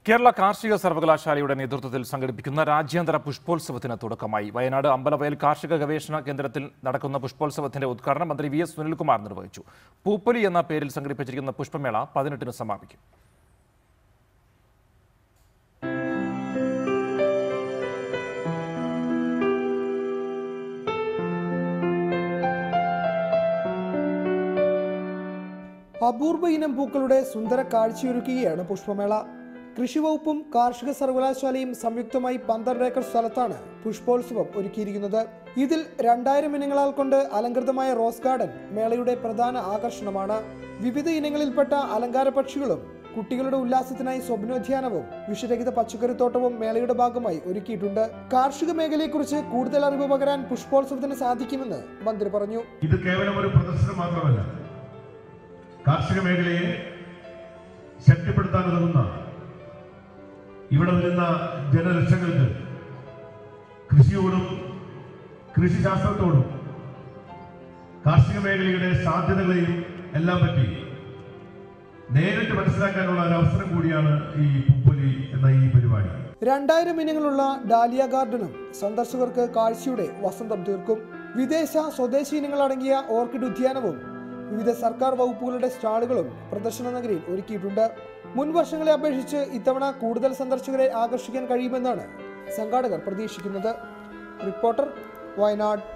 കേരള കാർഷിക സർവകലാശാലയുടെ നേതൃത്വത്തിൽ സംഘടിപ്പിക്കുന്ന രാജ്യാന്തര പുഷ്പോത്സവത്തിന് തുടക്കമായി വയനാട് അമ്പലവയൽ കാർഷിക ഗവേഷണ കേന്ദ്രത്തിൽ നടക്കുന്ന പുഷ്പോത്സവത്തിന്റെ ഉദ്ഘാടനം മന്ത്രി വി എസ് സുനിൽകുമാർ നിർവഹിച്ചു പൂപ്പൊലി എന്ന പേരിൽ സംഘടിപ്പിച്ചിരിക്കുന്ന പുഷ്പമേള പതിനെട്ടിന് സമാപിക്കും അപൂർവ ഇനം പൂക്കളുടെ സുന്ദര കാഴ്ചയൊരുക്കുകയാണ് പുഷ്പമേള കൃഷിവകുപ്പും കാർഷിക സർവകലാശാലയും സംയുക്തമായി പന്ത്രണ്ട് ഏക്കർ സ്ഥലത്താണ് പുഷ്പോത്സവം ഒരുക്കിയിരിക്കുന്നത് ഇതിൽ രണ്ടായിരം ഇനങ്ങളാൽ കൊണ്ട് അലങ്കൃതമായ റോസ് ഗാർഡൻ മേളയുടെ പ്രധാന ആകർഷണമാണ് വിവിധ ഇനങ്ങളിൽപ്പെട്ട അലങ്കാര പക്ഷികളും കുട്ടികളുടെ ഉല്ലാസത്തിനായി സ്വപ്നോദ്യാനവും വിഷരഹിത പച്ചക്കറിത്തോട്ടവും മേളയുടെ ഭാഗമായി ഒരുക്കിയിട്ടുണ്ട് കാർഷിക മേഖലയെക്കുറിച്ച് കൂടുതൽ അറിവ് പകരാൻ പുഷ്പോത്സവത്തിന് സാധിക്കുമെന്ന് മന്ത്രി പറഞ്ഞു ഇത് കേവലം ഒരു പ്രദർശനം മാത്രമല്ല കാർഷിക മേഖലയെ ശക്തിപ്പെടുത്താൻ ഉതകുന്ന ഇവിടെ വരുന്ന ജനലക്ഷങ്ങൾക്ക് കൃഷിയോടും കൃഷിശാസ്ത്രത്തോടും കാർഷിക മേഖലയുടെ സാധ്യതകളെയും എല്ലാം പറ്റി നേരിട്ട് മനസ്സിലാക്കാനുള്ള ഒരു അവസരം കൂടിയാണ് ഈ പൂപ്പൊലി എന്ന ഈ പരിപാടി രണ്ടായിരം ഇനങ്ങളുള്ള ഡാലിയ ഗാർഡനും സന്ദർശകർക്ക് കാഴ്ചയുടെ വസന്തം തീർക്കും വിദേശ സ്വദേശി ഇനങ്ങൾ അടങ്ങിയ ഓർക്കിഡ് ഉദ്യാനവും വിവിധ സർക്കാർ വകുപ്പുകളുടെ സ്റ്റാളുകളും പ്രദർശന നഗരിയിൽ ഒരുക്കിയിട്ടുണ്ട് മുൻ വർഷങ്ങളെ അപേക്ഷിച്ച് ഇത്തവണ കൂടുതൽ സന്ദർശകരെ ആകർഷിക്കാൻ കഴിയുമെന്നാണ് സംഘാടകർ പ്രതീക്ഷിക്കുന്നത് റിപ്പോർട്ടർ വയനാട്